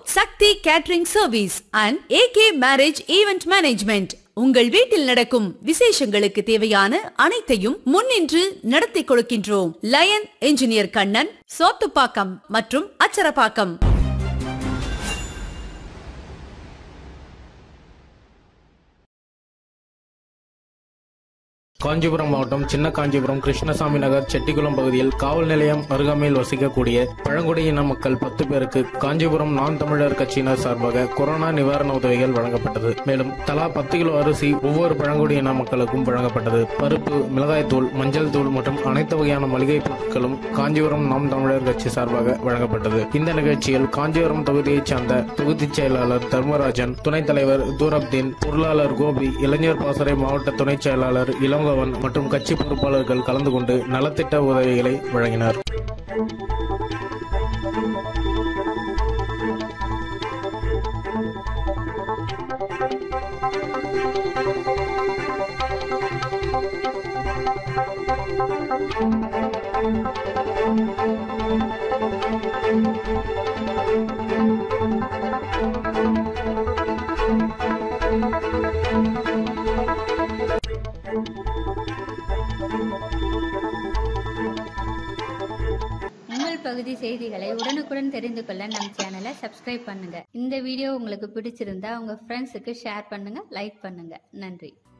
Sakthi catering service and AK marriage event management உங்கள் வீட்டில் நடக்கும் விசேஷங்களுக்கு தேவையான அனைத்தையும் முன்னின்று நடத்தி கொடுக்கின்றோம் லயன் என்ஜினியர் கண்ணன் சோத்துப்பாக்கம் மற்றும் அச்சரப்பாக்கம் காஞ்சிபுரம் மாவட்டம் சின்ன காஞ்சிபுரம் கிருஷ்ணசாமி நகர் செட்டிக்குளம் பகுதியில் காவல் நிலையம் அருகாமையில் வசிக்கக்கூடிய பழங்குடியின மக்கள் பத்து பேருக்கு காஞ்சிபுரம் நான் தமிழர் கட்சியினர் சார்பாக கொரோனா நிவாரண உதவிகள் வழங்கப்பட்டது மேலும் தலா பத்து கிலோ அரிசி ஒவ்வொரு பழங்குடியின மக்களுக்கும் வழங்கப்பட்டது பருப்பு மிளகாய்த்தூள் மஞ்சள் தூள் மற்றும் அனைத்து வகையான மளிகை பொருட்களும் காஞ்சிபுரம் நாம் தமிழர் கட்சி சார்பாக வழங்கப்பட்டது இந்த நிகழ்ச்சியில் காஞ்சிபுரம் தொகுதியைச் சார்ந்த தொகுதிச் செயலாளர் தர்மராஜன் துணைத் தலைவர் தூரப்தீன் பொருளாளர் கோபி இளைஞர் பாசறை மாவட்ட துணைச் செயலாளர் இளங்கோவன் மற்றும் கட்சி பொறுப்பாளர்கள் கலந்து கொண்டு நலத்திட்ட உதவிகளை வழங்கினர் உங்கள் பகுதி செய்திகளை உடனுக்குடன் தெரிந்து கொள்ள நம் சேனலை சப்ஸ்கிரைப் பண்ணுங்க இந்த வீடியோ உங்களுக்கு பிடிச்சிருந்தா உங்க ஃப்ரெண்ட்ஸுக்கு ஷேர் பண்ணுங்க லைக் பண்ணுங்க நன்றி